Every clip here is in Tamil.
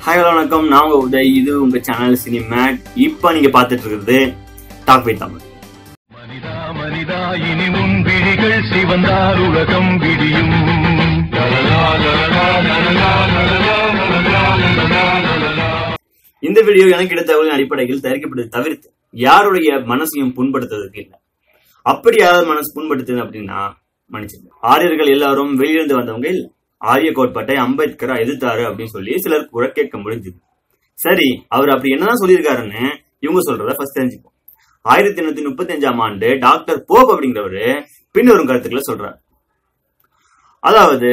ஹாய் ஹலோ வணக்கம் நான் உங்க உதய் இது உங்க சேனல் சினிமேட் இப்போ நீங்க பார்த்துட்டு இருக்கிறது டாக் பை தமிழ் மனிதா மனிதா இனி உன் விழிகள் சிவந்தால் உலகம் விடியும் லலலா, லலலா, லலலா, லலலா, லலலா, லலலா, லலலா. இந்த வீடியோ எனக்கு கிடைத்த தகவலின் அடிப்படையில் தயாரிக்கப்பட்டது தவிர்த்து யாருடைய மனசையும் புண்படுத்துவதற்கு இல்லை அப்படி யாராவது மனசு புண்படுத்துது அப்படின்னா மன்னிச்சிருங்க ஆரியர்கள் எல்லாரும் வெளியிருந்து வந்தவங்க இல்லை ஆரிய கோட்பாட்டை அம்பேத்கர் எதிர்த்தாரு அப்படின்னு சொல்லி சிலர் கூட கேட்க முடிஞ்சது சரி அவர் அப்படி என்னதான் சொல்லியிருக்காருன்னு இவங்க சொல்றத ஃபர்ஸ்ட் தெரிஞ்சுப்போம் ஆயிரத்தி எண்ணூத்தி முப்பத்தி அஞ்சாம் ஆண்டு டாக்டர் போப் அப்படிங்கிறவரு பின்வரும் கருத்துக்களை சொல்றாரு அதாவது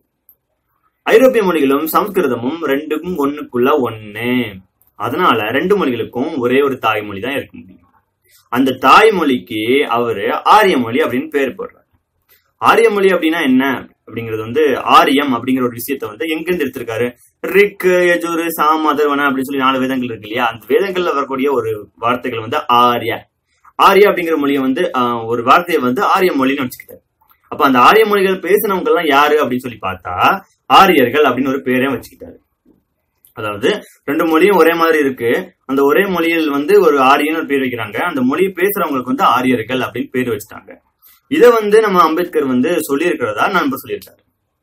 ஐரோப்பிய மொழிகளும் சமஸ்கிருதமும் ரெண்டுக்கும் ஒண்ணுக்குள்ள ஒண்ணு அதனால ரெண்டு மொழிகளுக்கும் ஒரே ஒரு தாய்மொழி தான் இருக்க முடியும் அந்த தாய்மொழிக்கு அவரு ஆரிய மொழி அப்படின்னு பேர் போடுறாரு ஆரிய மொழி அப்படின்னா என்ன அப்படிங்கிறது வந்து ஆரியம் அப்படிங்கிற ஒரு விஷயத்த வந்து எங்கிருந்து எடுத்திருக்காரு ரிக் யஜுர் சாம் அதர்வன அப்படின்னு சொல்லி நாலு வேதங்கள் இருக்கு இல்லையா அந்த வேதங்கள்ல வரக்கூடிய ஒரு வார்த்தைகள் வந்து ஆரிய ஆரிய அப்படிங்கிற மொழியை வந்து ஆஹ், ஒரு வார்த்தையை வந்து ஆரிய மொழின்னு வச்சுக்கிட்டாரு அப்ப அந்த ஆரிய மொழிகள் பேசினவங்க எல்லாம் யாரு அப்படின்னு சொல்லி பார்த்தா ஆரியர்கள் அப்படின்னு ஒரு பேரே வச்சுக்கிட்டாரு அதாவது ரெண்டு மொழியும் ஒரே மாதிரி இருக்கு அந்த ஒரே மொழியில் வந்து ஒரு ஆரியன்னு ஒரு பேர் வைக்கிறாங்க அந்த மொழியை பேசுறவங்களுக்கு வந்து ஆரியர்கள் அப்படின்னு பேர் வச்சுட்டாங்க இதை வந்து நம்ம அம்பேத்கர் வந்து சொல்லியிருக்கிறதா நண்பர் சொல்லியிருக்காரு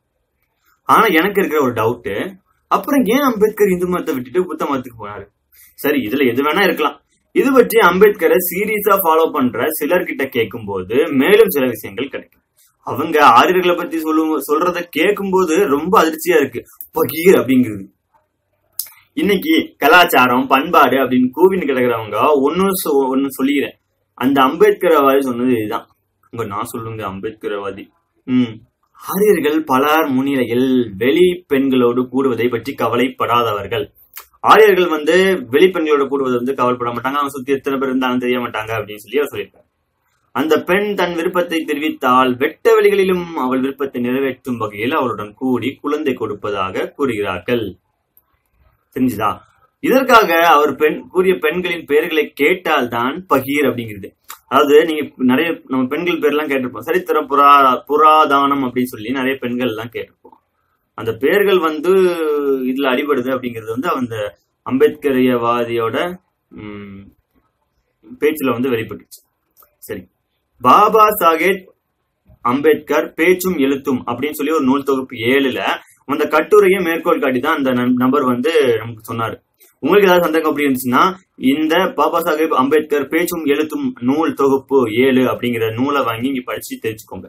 ஆனா எனக்கு இருக்கிற ஒரு டவுட்டு அப்புறம் ஏன் அம்பேத்கர் இந்து மதத்தை விட்டுட்டு புத்த மதத்துக்கு போனாரு சரி இதுல எது வேணா இருக்கலாம் இது பற்றி அம்பேத்கரை சீரியஸா ஃபாலோ பண்ற சிலர்கிட்ட கேட்கும்போது மேலும் சில விஷயங்கள் கிடைக்கும் அவங்க ஆரியர்களை பத்தி சொல்லும் சொல்றத கேட்கும்போது ரொம்ப அதிர்ச்சியா இருக்கு பகீர் அப்படிங்கிறது இன்னைக்கு கலாச்சாரம் பண்பாடு அப்படின்னு கூவின்னு கிடக்குறவங்க ஒன்னு ஒன்னு சொல்லிக்கிறேன் அந்த அம்பேத்கரவாதி சொன்னது இதுதான் உங்க நான் சொல்லுங்க அம்பேத்கரவாதி ம் ஆரியர்கள் பலர் முன்னிலையில் வெளி பெண்களோடு கூடுவதை பற்றி கவலைப்படாதவர்கள் ஆரியர்கள் வந்து வெளி பெண்களோட கூடுவது வந்து கவலைப்பட மாட்டாங்க அவங்க சுத்தி எத்தனை பேர் இருந்தாலும் தெரிய மாட்டாங்க அப்படின்னு சொல்லி அவர் சொல்லியிருக்காரு அந்த பெண் தன் விருப்பத்தை தெரிவித்தால் வெட்ட வெளிகளிலும் அவள் விருப்பத்தை நிறைவேற்றும் வகையில் அவளுடன் கூடி குழந்தை கொடுப்பதாக கூறுகிறார்கள் தெரிஞ்சுதா இதற்காக அவர் பெண் கூறிய பெண்களின் பெயர்களை கேட்டால்தான் பகீர் அப்படிங்கிறது அதாவது நீங்க நிறைய நம்ம பெண்கள் பேர்லாம் கேட்டிருப்போம் சரித்திரம் புரா புராதானம் அப்படின்னு சொல்லி நிறைய பெண்கள் எல்லாம் கேட்டிருப்போம் அந்த பெயர்கள் வந்து இதுல அடிபடுது அப்படிங்கிறது வந்து அந்த அம்பேத்கரியவாதியோட ம், பேச்சுல வந்து வெளிப்பட்டுச்சு சரி பாபா சாஹேப் அம்பேத்கர் பேச்சும் எழுத்தும் அப்படின்னு சொல்லி ஒரு நூல் தொகுப்பு ஏழுல அந்த கட்டுரையை மேற்கோள் காட்டி தான் அந்த நம்- நபர் வந்து நமக்கு சொன்னாரு உங்களுக்கு ஏதாவது சந்தேகம் அப்படி இருந்துச்சுன்னா இந்த பாபா சாஹேப் அம்பேத்கர் பேச்சும் எழுத்தும் நூல் தொகுப்பு ஏழு அப்படிங்கிற நூலை வாங்கி இங்க படிச்சு தெரிஞ்சுக்கோங்க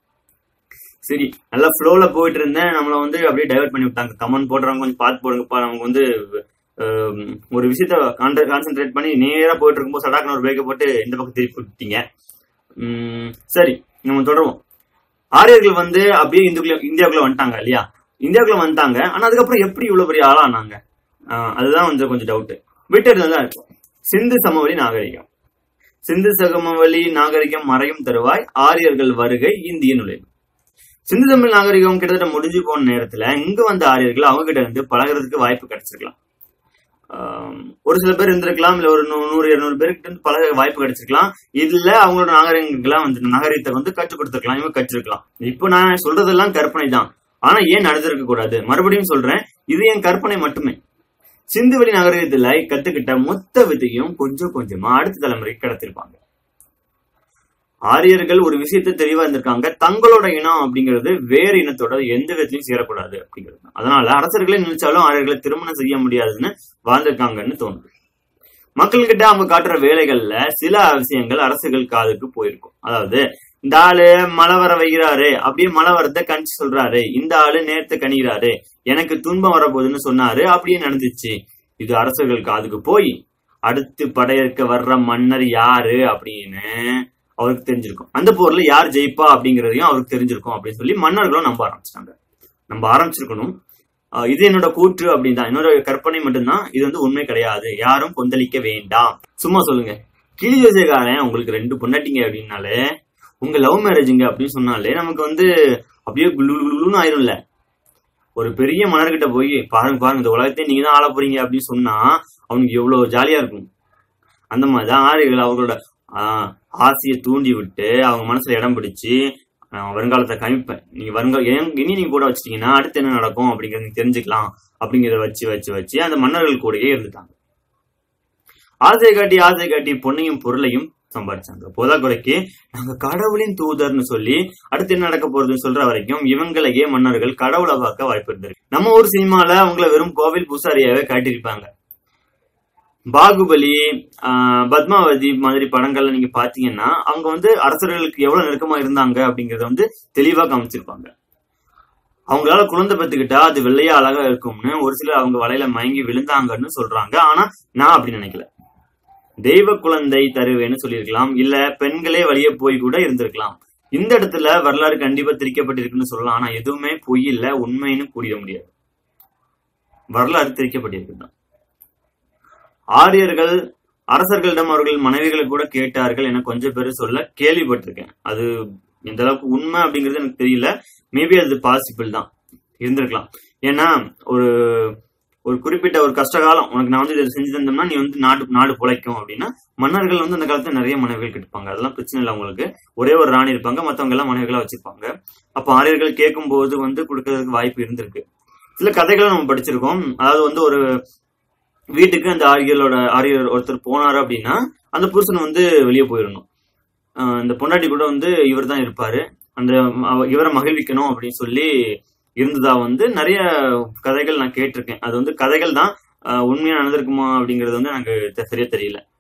சரி நல்லா ஃப்ளோல போயிட்டு இருந்தேன் நம்மள வந்து அப்படியே டைவர்ட் பண்ணி விட்டாங்க கமெண்ட் போடுறவங்க கொஞ்சம் பார்த்து போடுங்கப்பா நமக்கு வந்து அஹ், ஒரு விஷயத்த கான்சென்ட்ரேட் பண்ணி நேரா போயிட்டு இருக்கும்போது சடாக்குன்னு ஒரு பிரேக்கை போட்டு இந்த பக்கம் திருப்பி விட்டீங்க உம், சரி நம்ம தொடருவோம் ஆரியர்கள் வந்து அப்படியே இந்துக்குள்ள இந்தியாவுக்குள்ள வந்துட்டாங்க இல்லையா இந்தியாவுக்குள்ள வந்துட்டாங்க ஆனா அதுக்கப்புறம் எப்படி இவ்வளவு பெரிய ஆளா ஆனாங்க ஆஹ் அதுதான் வந்து கொஞ்சம் டவுட் விட்டு தான் இருக்கும் சிந்து சமவெளி நாகரிகம் சிந்து சமவெளி நாகரிகம் மறையும் தருவாய் ஆரியர்கள் வருகை இந்திய நுழைவு சிந்து தமிழ் நாகரிகம் கிட்டத்தட்ட முடிஞ்சு போன நேரத்துல இங்க வந்த ஆரியர்கள் அவங்க கிட்ட இருந்து பழகுறதுக்கு வாய்ப்பு கிடைச்சிருக்கலாம் ஆம், ஒரு சில பேர் இருந்திருக்கலாம் இல்ல ஒரு நூ- நூறு இருநூறு பேருக்கு இருந்து பழக வாய்ப்பு கிடைச்சிருக்கலாம் இதுல அவங்களோட நாகரிகங்கள்லாம் வந்து நாகரிகத்தை வந்து கற்றுக் கொடுத்துருக்கலாம் இவங்க கற்றிருக்கலாம் இப்போ நான் சொல்றதெல்லாம் கற்பனை தான் ஆனா ஏன் நடந்திருக்க கூடாது மறுபடியும் சொல்றேன் இது என் கற்பனை மட்டுமே சிந்துவெளி நாகரிகத்துல கத்துக்கிட்ட மொத்த வித்தையும் கொஞ்சம் கொஞ்சமா அடுத்த தலைமுறைக்கு கடத்திருப்பாங்க ஆரியர்கள் ஒரு விஷயத்தை தெளிவா இருந்திருக்காங்க தங்களோட இனம் அப்படிங்கிறது வேறு இனத்தோட எந்த விதத்திலையும் சேரக்கூடாது அப்படிங்கிறது தான். அதனால அரசர்களே நினைச்சாலும் ஆரியர்களை திருமணம் செய்ய முடியாதுன்னு வாழ்ந்திருக்காங்கன்னு தோணுது மக்கள்கிட்ட அவங்க காட்டுற வேலைகள்ல சில விஷயங்கள் அரசுகள் காதுக்கு போயிருக்கும் அதாவது இந்த ஆளு மழை வர வைக்கிறாரு அப்படியே மழை வரத கணிச்சு சொல்றாரு இந்த ஆளு நேரத்தை கணிக்கிறாரு எனக்கு துன்பம் வரப்போகுதுன்னு சொன்னாரு அப்படியே நடந்துச்சு இது அரசர்கள் காதுக்கு போய் அடுத்து படையெடுக்க வர்ற மன்னர் யாரு அப்படின்னு அவருக்கு தெரிஞ்சிருக்கும் அந்த போர்ல யார் ஜெயிப்பா அப்படிங்கறதையும் அவருக்கு தெரிஞ்சிருக்கும் அப்படின்னு சொல்லி மன்னர்களும் நம்ப ஆரம்பிச்சிட்டாங்க நம்ப ஆரம்பிச்சிருக்கணும் ஆஹ் இது என்னோட கூற்று அப்படின்னு தான் என்னோட கற்பனை மட்டும்தான் இது வந்து உண்மை கிடையாது யாரும் கொந்தளிக்க வேண்டாம் சும்மா சொல்லுங்க கிளி ஜோசியக்காரன் உங்களுக்கு ரெண்டு பொண்டாட்டிங்க அப்படின்னாலே உங்க லவ் மேரேஜுங்க அப்படின்னு சொன்னாலே நமக்கு வந்து அப்படியே குளு குளுன்னு ஆயிரும்ல ஒரு பெரிய மன்னர்கிட்ட போய் பாருங்க பாருங்க இந்த உலகத்தை நீங்க தான் ஆள போறீங்க அப்படின்னு சொன்னா அவனுக்கு எவ்வளவு ஜாலியா இருக்கும் அந்த மாதிரிதான் ஆரியர்கள் அவங்களோட ஆஹ், ஆசையை தூண்டி விட்டு அவங்க மனசுல இடம் பிடிச்சு நான் வருங்காலத்தை கணிப்பேன் நீங்க வருங்கால ஏன் இனி நீங்க கூட வச்சிட்டீங்கன்னா அடுத்து என்ன நடக்கும் அப்படிங்கறத நீங்க தெரிஞ்சுக்கலாம் அப்படிங்கறத வச்சு வச்சு வச்சு அந்த மன்னர்கள் கூடயே இருந்துட்டாங்க ஆசை காட்டி ஆசை காட்டி பொண்ணையும் பொருளையும் சம்பாதிச்சாங்க போதாக்குறைக்கு நாங்க கடவுளின் தூதர்னு சொல்லி அடுத்து என்ன நடக்க போறதுன்னு சொல்ற வரைக்கும் இவங்களையே மன்னர்கள் கடவுளை பார்க்க வாய்ப்பு இருந்திருக்கு நம்ம ஊர் சினிமால அவங்கள வெறும் கோவில் பூசாரியாவே காட்டியிருப்பாங்க பாகுபலி ஆஹ், பத்மாவதி மாதிரி படங்கள்ல நீங்க பாத்தீங்கன்னா அவங்க வந்து அரசர்களுக்கு எவ்வளவு நெருக்கமா இருந்தாங்க அப்படிங்கறத வந்து தெளிவா காமிச்சிருப்பாங்க அவங்களால குழந்தை பெத்துக்கிட்டா அது வெள்ளையா அழகா இருக்கும்னு ஒரு சிலர் அவங்க வலையில மயங்கி விழுந்தாங்கன்னு சொல்றாங்க ஆனா நான் அப்படி நினைக்கல தெய்வ குழந்தை தருவேன்னு சொல்லியிருக்கலாம் இல்ல பெண்களே வழியே போய் கூட இருந்திருக்கலாம் இந்த இடத்துல வரலாறு கண்டிப்பா திரிக்கப்பட்டிருக்குன்னு சொல்லலாம் ஆனா எதுவுமே பொய் இல்ல உண்மைன்னு கூடிட முடியாது வரலாறு திரிக்கப்பட்டிருக்கு தான் ஆரியர்கள் அரசர்களிடம் அவர்கள் மனைவிகளை கூட கேட்டார்கள் என கொஞ்சம் பேர் சொல்ல கேள்விப்பட்டிருக்கேன் அது எந்த அளவுக்கு உண்மை அப்படிங்கிறது எனக்கு தெரியல மேபி அது பாசிபிள் தான் இருந்திருக்கலாம் ஏன்னா ஒரு ஒரு குறிப்பிட்ட ஒரு கஷ்டகாலம் உனக்கு நான் வந்து இதை செஞ்சு தந்தோம்னா நீ வந்து நாடு நாடு பிழைக்கும் அப்படின்னா மன்னர்கள் வந்து அந்த காலத்துல நிறைய மனைவிகள் கெட்டுப்பாங்க அதெல்லாம் பிரச்சனை இல்லை அவங்களுக்கு ஒரே ஒரு ராணி இருப்பாங்க மத்தவங்க எல்லாம் மனைவிகளா வச்சிருப்பாங்க அப்ப ஆரியர்கள் கேட்கும்போது வந்து கொடுக்கறதுக்கு வாய்ப்பு இருந்திருக்கு சில கதைகளை நம்ம படிச்சிருக்கோம் அதாவது வந்து ஒரு வீட்டுக்கு அந்த ஆரியர்களோட ஆரியர் ஒருத்தர் போனாரு அப்படின்னா அந்த புருஷன் வந்து வெளியே போயிடணும் ஆஹ் இந்த பொண்டாட்டி கூட வந்து இவர் தான் இருப்பாரு அந்த அவ- இவரை மகிழ்விக்கணும் அப்படின்னு சொல்லி இருந்ததா வந்து நிறைய கதைகள் நான் கேட்டிருக்கேன் அது வந்து கதைகள் தான் ஆஹ் உண்மையா நடந்திருக்குமா அப்படிங்கிறது வந்து எனக்கு தெ- சரியா தெரியல